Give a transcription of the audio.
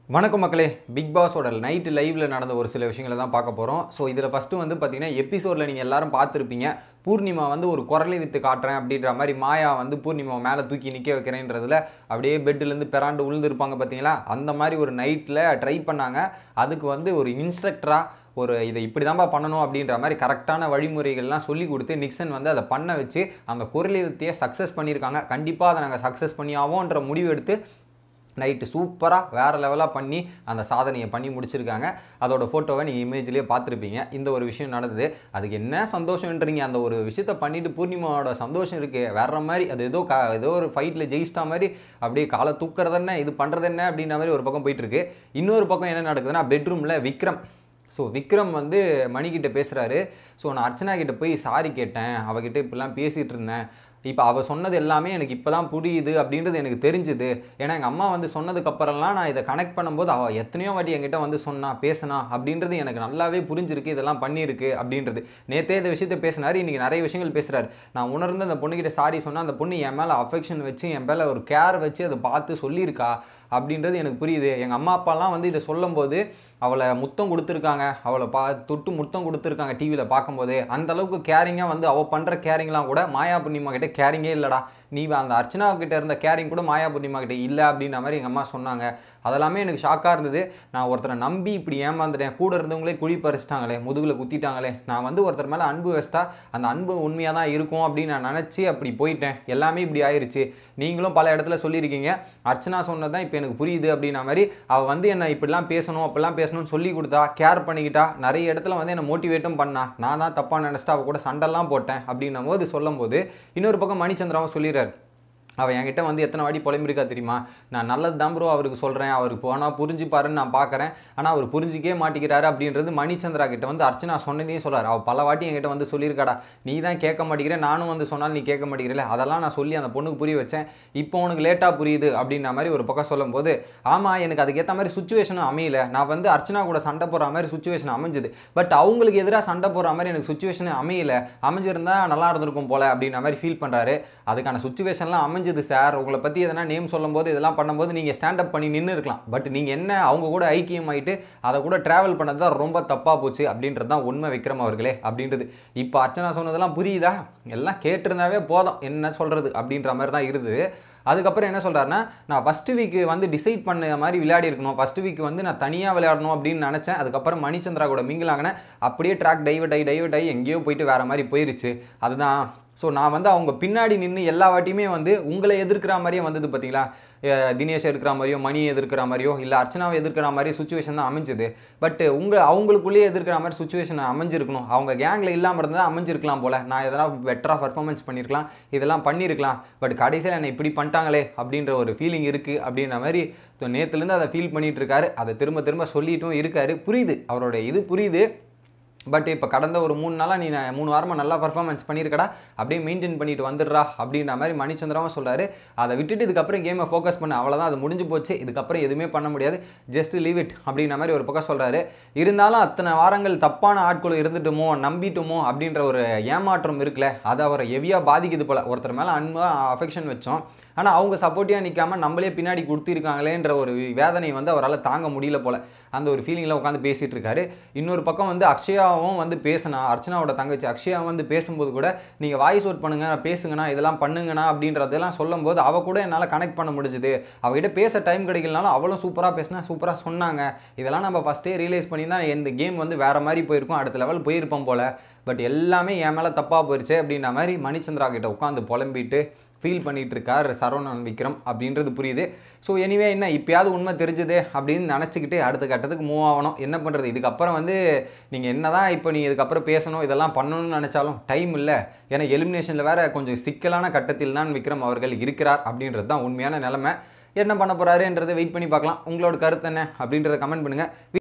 வணக்கம் மக்களே big பாஸோட night லைவ்ல நடந்த ஒரு சில விஷயங்களை தான் பார்க்க போகிறோம் ஸோ இதில் ஃபஸ்ட்டு வந்து பார்த்தீங்கன்னா எபிசோடில் நீங்கள் எல்லாரும் பார்த்துருப்பீங்க பூர்ணிமா வந்து ஒரு குரலை வித்து காட்டுறேன் அப்படின்ற மாதிரி மாயா வந்து பூர்ணிமா மேலே தூக்கி நிற்க வைக்கிறேன்றதுல அப்படியே பெட்டிலேருந்து பெறாண்டு உளுந்துருப்பாங்க பார்த்தீங்களா அந்த மாதிரி ஒரு நைட்டில் ட்ரை பண்ணாங்க அதுக்கு வந்து ஒரு இன்ஸ்ட்ரக்டராக ஒரு இதை இப்படி தான்ப்பா பண்ணணும் அப்படின்ற மாதிரி கரெக்டான வழிமுறைகள்லாம் சொல்லி கொடுத்து நிக்சன் வந்து அதை பண்ண வச்சு அந்த குரலை வித்தியை சக்ஸஸ் பண்ணியிருக்காங்க கண்டிப்பாக அதை நாங்கள் சக்ஸஸ் பண்ணி ஆவோன்ற முடிவு எடுத்து நைட்டு சூப்பராக வேறு லெவலாக பண்ணி அந்த சாதனையை பண்ணி முடிச்சிருக்காங்க அதோட ஃபோட்டோவை நீங்கள் இமேஜ்லேயே பார்த்துருப்பீங்க இந்த ஒரு விஷயம் நடந்தது அதுக்கு என்ன சந்தோஷம்ன்றீங்க அந்த ஒரு விஷயத்த பண்ணிட்டு பூர்ணிமாவோட சந்தோஷம் இருக்குது வேற மாதிரி அது ஏதோ கா ஏதோ ஒரு ஃபைட்டில் ஜெயிச்சிட்டா மாதிரி அப்படியே காலை தூக்குறது என்ன இது பண்ணுறது என்ன அப்படின்ற மாதிரி ஒரு பக்கம் போயிட்டுருக்கு இன்னொரு பக்கம் என்ன நடக்குதுன்னா பெட்ரூமில் விக்ரம் ஸோ விக்ரம் வந்து மணிக்கிட்ட பேசுகிறாரு ஸோ நான் அர்ச்சனா கிட்ட போய் சாரி கேட்டேன் அவகிட்ட இப்படிலாம் பேசிகிட்டு இருந்தேன் இப்போ அவள் சொன்னது எல்லாமே எனக்கு இப்போ தான் புரியுது அப்படின்றது எனக்கு தெரிஞ்சுது ஏன்னா எங்கள் அம்மா வந்து சொன்னதுக்கப்புறம்லாம் நான் இதை கனெக்ட் பண்ணும்போது அவள் எத்தனையோ வாட்டி என்கிட்ட வந்து சொன்னா பேசினா அப்படின்றது எனக்கு நல்லாவே புரிஞ்சிருக்கு இதெல்லாம் பண்ணியிருக்கு அப்படின்றது நேற்றே இந்த விஷயத்தை பேசினாரு இன்றைக்கி நிறைய விஷயங்கள் பேசுகிறாரு நான் உணர்ந்து அந்த பொண்ணுக்கிட்ட சாரி சொன்னால் அந்த பொண்ணு என் மேலே அஃபெக்ஷன் வச்சு என் மேலே ஒரு கேர் வச்சு அதை பார்த்து சொல்லியிருக்கா அப்படின்றது எனக்கு புரியுது எங்கள் அம்மா அப்பாலாம் வந்து இதை சொல்லும்போது அவளை முத்தம் கொடுத்துருக்காங்க அவளை பா தொட்டு முத்தம் கொடுத்துருக்காங்க டிவியில் பார்க்கும்போதே அந்த அளவுக்கு கேரிங்காக வந்து அவள் பண்ணுற கேரிங்லாம் கூட மாயா பூர்ணிமா கிட்ட கேரிங்கே இல்லைடா நீ அந்த அர்ச்சனா கிட்ட இருந்த கேரிங் கூட மாயா பூர்ணிமா கிட்ட இல்லை அப்படின்ற மாதிரி எங்கள் அம்மா சொன்னாங்க அதெல்லாமே எனக்கு ஷாக்காக இருந்தது நான் ஒருத்தரை நம்பி இப்படி ஏமாந்துட்டேன் கூட இருந்தவங்களே குழி பறிச்சிட்டாங்களே முதுகில் குத்திட்டாங்களே நான் வந்து ஒருத்தர் மேலே அன்பு வச்சிட்டா அந்த அன்பு உண்மையாக தான் இருக்கும் அப்படின்னு நான் நினச்சி அப்படி போயிட்டேன் எல்லாமே இப்படி ஆயிருச்சு நீங்களும் பல இடத்துல சொல்லியிருக்கீங்க அர்ச்சனா சொன்னது தான் இப்போ எனக்கு புரியுது அப்படின்ன மாதிரி அவள் வந்து என்னை இப்படிலாம் பேசணும் அப்படிலாம் பேசணும்னு சொல்லி கொடுத்தா கேர் பண்ணிக்கிட்டா நிறைய இடத்துல வந்து என்னை மோட்டிவேட்டும் பண்ணா நான் தான் தப்பாக நினச்சிட்டு அவள் கூட சண்டைலாம் போட்டேன் அப்படின்னும் போது சொல்லும்போது இன்னொரு பக்கம் மணிச்சந்திராவும் சொல்லிடுறாரு அவள் என்கிட்ட வந்து எத்தனை வாட்டி புலம்பிருக்கா தெரியுமா நான் நல்லது தான் ப்ரோ அவருக்கு சொல்கிறேன் அவருக்கு போனால் புரிஞ்சுப்பாருன்னு நான் பார்க்குறேன் ஆனால் அவர் புரிஞ்சிக்கவே மாட்டேங்கிறாரு அப்படின்றது மணிச்சந்திரா கிட்ட வந்து அர்ச்சனா சொன்னதையும் சொல்கிறார் அவள் பல வாட்டி என்கிட்ட வந்து சொல்லியிருக்காடா நீ தான் கேட்க மாட்டேங்கிற நானும் வந்து சொன்னாலும் நீ கேட்க மாட்டேங்கிறல அதெல்லாம் நான் சொல்லி அந்த பொண்ணுக்கு புரிய வச்சேன் இப்போ உனக்கு லேட்டாக புரியுது அப்படின்ற மாதிரி ஒரு பக்கம் சொல்லும்போது ஆமாம் எனக்கு அதுக்கேற்ற மாதிரி சுச்சுவேஷனும் அமையல நான் வந்து அர்ச்சனா கூட சண்டை போடுற மாதிரி சுச்சுவேஷன் அமைஞ்சுது பட் அவங்களுக்கு எதிராக சண்டை போடுற மாதிரி எனக்கு சுச்சுவேஷன் அமையல அமைஞ்சிருந்தா நல்லா இருந்திருக்கும் போல அப்படின்ற மாதிரி ஃபீல் பண்ணுறாரு அதுக்கான சுச்சுவேஷன்லாம் அமைஞ்சு அமைஞ்சது சார் உங்களை பற்றி எதனா நேம் சொல்லும்போது இதெல்லாம் பண்ணும்போது நீங்கள் ஸ்டாண்டப் பண்ணி நின்று இருக்கலாம் பட் நீங்கள் என்ன அவங்க கூட ஐக்கியம் ஆகிட்டு அதை கூட ட்ராவல் பண்ணது தான் ரொம்ப தப்பாக போச்சு அப்படின்றது தான் உண்மை விக்ரம் அவர்களே அப்படின்றது இப்போ அர்ச்சனா சொன்னதெல்லாம் புரியுதா எல்லாம் கேட்டிருந்தாவே போதும் என்ன சொல்கிறது அப்படின்ற மாதிரி தான் இருந்தது அதுக்கப்புறம் என்ன சொல்கிறாருன்னா நான் ஃபஸ்ட்டு வீக்கு வந்து டிசைட் பண்ண மாதிரி விளையாடி இருக்கணும் ஃபஸ்ட்டு வீக் வந்து நான் தனியாக விளையாடணும் அப்படின்னு நினச்சேன் அதுக்கப்புறம் மணிச்சந்திரா கூட மிங்கிலாங்கினேன் அப்படியே ட்ராக் டைவர்ட் ஆகி டைவர்ட் ஆகி எங்கேயோ போயிட்டு வேறு மாதிரி போயிருச்சு அதுதான் ஸோ நான் வந்து அவங்க பின்னாடி நின்று எல்லா வாட்டியுமே வந்து உங்களை எதிர்க்கிற மாதிரியே வந்தது பார்த்தீங்களா தினேஷ் எதிர்க்கிற மாதிரியோ மணி எதிர்க்கிற மாதிரியோ இல்லை அர்ச்சனாவை எதிர்க்கிற மாதிரி சுச்சுவேஷன் தான் அமைஞ்சுது பட் உங்கள் அவங்களுக்குள்ளேயே எதிர்க்கிற மாதிரி சுச்சுவேஷன் அமைஞ்சிருக்கணும் அவங்க கேங்கில் இல்லாமல் இருந்தால் அமைஞ்சிருக்கலாம் போல் நான் எதனா பெட்டராக பர்ஃபார்மன்ஸ் பண்ணியிருக்கலாம் இதெல்லாம் பண்ணியிருக்கலாம் பட் கடைசியில் என்னை இப்படி பண்ணிட்டாங்களே அப்படின்ற ஒரு ஃபீலிங் இருக்குது அப்படின்ற மாதிரி நேற்றுலேருந்து அதை ஃபீல் பண்ணிகிட்டு இருக்காரு அதை திரும்ப திரும்ப சொல்லிட்டும் இருக்காரு புரியுது அவரோட இது புரியுது பட் இப்போ கடந்த ஒரு மூணு நாளாக நீ நான் மூணு வாரமாக நல்லா பர்ஃபார்மன்ஸ் பண்ணியிருக்கடா அப்படியே மெயின்டைன் பண்ணிட்டு வந்துடுறா அப்படின்ற மாதிரி மணிச்சந்திராவும் சொல்கிறாரு அதை விட்டுட்டு இதுக்கப்புறம் கேமை ஃபோக்கஸ் பண்ண அவ்வளோதான் அது முடிஞ்சு போச்சு இதுக்கப்புறம் எதுவுமே பண்ண முடியாது ஜஸ்ட் லீவ் இட் அப்படின்ற மாதிரி ஒரு பக்கம் சொல்கிறாரு இருந்தாலும் அத்தனை வாரங்கள் தப்பான ஆட்கள் இருந்துட்டுமோ நம்பிட்டுமோ அப்படின்ற ஒரு ஏமாற்றம் இருக்குல்ல அது அவரை ஹெவியாக பாதிக்குது போல் ஒருத்தர் மேலே அன்பாக அஃபெக்ஷன் வச்சோம் ஆனால் அவங்க சப்போர்ட்டிவாக நிற்காம நம்மளே பின்னாடி கொடுத்துருக்காங்களேன்ற ஒரு வேதனை வந்து அவரால் தாங்க முடியல போல் அந்த ஒரு ஃபீலிங்கில் உட்காந்து பேசிகிட்டு இருக்காரு இன்னொரு பக்கம் வந்து அக்ஷயாவும் வந்து பேசினா அர்ச்சனாவோட தங்கச்சி அக்ஷயா வந்து பேசும்போது கூட நீங்கள் வாய்ஸ் அவுட் பண்ணுங்க பேசுங்கண்ணா இதெல்லாம் பண்ணுங்கண்ணா அப்படின்றதெல்லாம் சொல்லும்போது அவ கூட என்னால் கனெக்ட் பண்ண முடிஞ்சுது அவகிட்ட பேச டைம் கிடைக்கலனாலும் அவளும் சூப்பராக பேசினா சூப்பராக சொன்னாங்க இதெல்லாம் நம்ம ஃபஸ்ட்டே ரியலைஸ் பண்ணி தான் இந்த கேம் வந்து வேறு மாதிரி போயிருக்கும் அடுத்த லெவல் போயிருப்போம் போல் பட் எல்லாமே என் மேலே தப்பாக போயிடுச்சு அப்படின்ற மாதிரி மணிச்சந்திரா கிட்ட உட்காந்து புலம்பிட்டு ஃபீல் பண்ணிகிட்டு இருக்கார் சரவணன் விக்ரம் அப்படின்றது புரியுது ஸோ எனிவே என்ன இப்போயாவது உண்மை தெரிஞ்சுது அப்படின்னு நினச்சிக்கிட்டு அடுத்த கட்டத்துக்கு மூவ் ஆகணும் என்ன பண்ணுறது இதுக்கப்புறம் வந்து நீங்கள் என்ன தான் இப்போ நீ இதுக்கப்புறம் பேசணும் இதெல்லாம் பண்ணணும்னு நினச்சாலும் டைம் இல்லை ஏன்னா எலிமினேஷனில் வேறு கொஞ்சம் சிக்கலான கட்டத்தில் தான் விக்ரம் அவர்கள் இருக்கிறார் அப்படின்றது தான் உண்மையான நிலமை என்ன பண்ண போகிறாருன்றதை வெயிட் பண்ணி பார்க்கலாம் உங்களோட கருத்து என்ன அப்படின்றத கமெண்ட் பண்ணுங்கள்